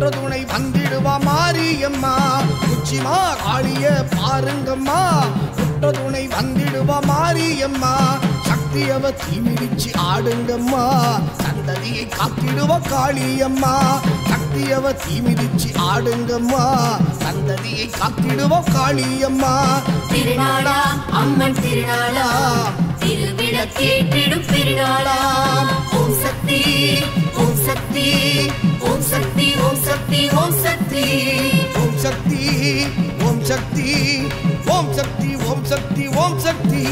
உற்ற துணை வந்திடுவா மாரியம்மா உச்சிமா காளிய பாருங்கம்மா உற்ற துணை வந்திடுவா மாரியம்மா சக்தியவ தீமிதிச்சு ஆடுங்கம்மா சந்ததியை காத்திடுவா காளியம்மா சக்தியவ தீமிதிச்சு ஆடுங்கம்மா சந்ததியை காத்திடுவா காளியம்மா திருநாளா அம்மன் திருநாளா திருவிளக்கேற்றிடும் பெருநாளா ஓம் சக்தி ஓம் சக்தி ஓம் சக்தி ஓம் சக்தி ஓம் சக்தி ஓம் சக்தி ஓம் சக்தி ஓம் சக்தி ஓம் சக்தி ஓம் சக்தி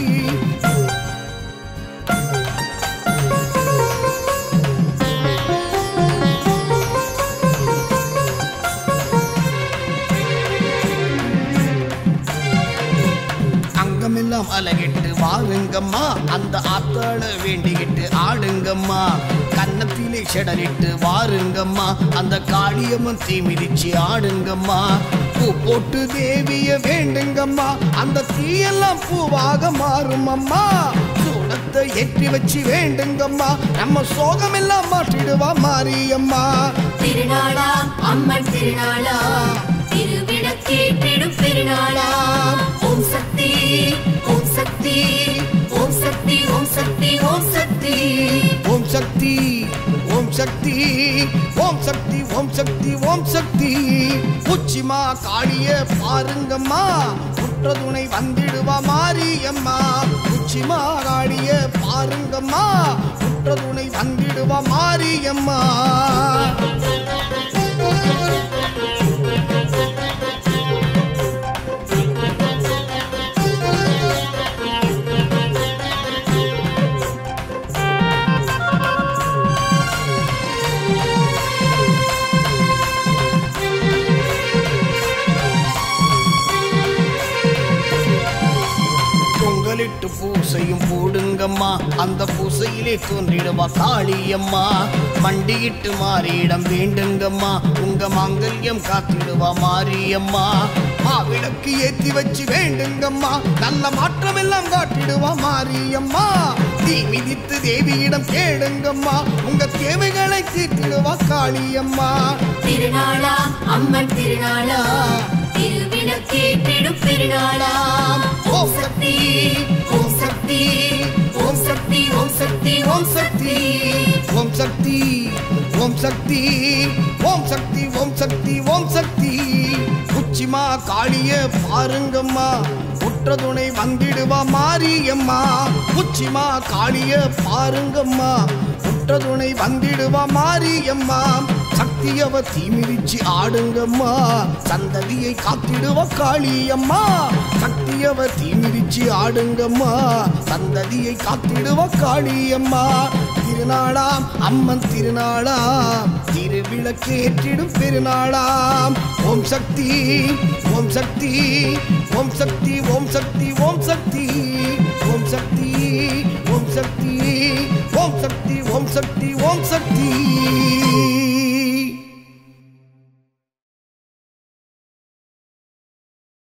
அங்கமெல்லாம் அலகிட்டு வாருங்கம்மா அந்த ஆத்தாள வேண்டிக்கிட்டு ஆடுங்கம்மா கன்னத்திலே செடலிட்டு வாருங்கம்மா அந்த காளியம்மன் தீ மிதிச்சு ஆடுங்கம்மா பூ போட்டு தேவிய வேண்டுங்கம்மா அந்த தீயெல்லாம் பூவாக மாறும் அம்மா சூடத்தை ஏற்றி வச்சு வேண்டுங்கம்மா நம்ம சோகமெல்லாம் மாற்றிடுவா மாரியம்மா திருநாளா அம்மன் திருநாளா திருவிளக்கேற்றிடும் பெருநாளா ஓம் சக்தி ஓம் சக்தி ஓம் சக்தி ஓம் சக்தி ஓம் சக்தி ஓம் சக்தி ஓம் சக்தி ஓம் சக்தி ஓம் சக்தி ஓம் சக்தி உச்சிமா காளிய பாருங்கம்மா உற்ற துணை வந்திடுவா மாரியம்மா உச்சிமா காளிய பாருங்கம்மா உற்ற துணை வந்திடுவா மாரியம்மா பொங்கலிட்டு பூசையும் போடுங்கம்மா அந்த பூசையிலே தோன்றிடுவா காளியம்மா மண்டியிட்டு மாறியிடம் வேண்டுங்கம்மா உங்க மாங்கல்யம் காத்திடுவா மாரியம்மா மாவிளக்கு ஏத்தி வச்சு வேண்டுங்கம்மா நல்ல மாற்றம் எல்லாம் காட்டிடுவா மாரியம்மா தீ மிதித்து தேவியிடம் கேளுங்கம்மா உங்க தேவைகளை தீர்த்திடுவா காளியம்மா திருநாளா அம்மன் திருநாளா திருவிளக்கேற்றிடும் பெருநாளா ஓம் சக்தி ஓம் சக்தி ஓம் சக்தி ஓம் சக்தி ஓம் சக்தி ஓம் சக்தி ஓம் சக்தி ஓம் சக்தி ஓம் சக்தி ஓம் சக்தி உச்சிமா காளிய பாருங்கம்மா உற்ற துணை வந்திடுவா மாரியம்மா உச்சிமா காளிய பாருங்கம்மா உற்ற துணை வந்திடுவா மாரியம்மா சக்தியவ தீமிதிச்சு ஆடுங்கம்மா சந்ததியை காத்திடுவா காளியம்மா சக்தியவ தீமிதிச்சு ஆடுங்கம்மா சந்ததியை காத்திடுவா காளியம்மா திருநாளாம் அம்மன் திருநாளாம் திருவிளக்கேற்றிடும் பெருநாளாம் ஓம் சக்தி ஓம் சக்தி ஓம் சக்தி ஓம் சக்தி ஓம் சக்தி ஓம் சக்தி ஓம் சக்தி ஓம் சக்தி ஓம் சக்தி ஓம் சக்தி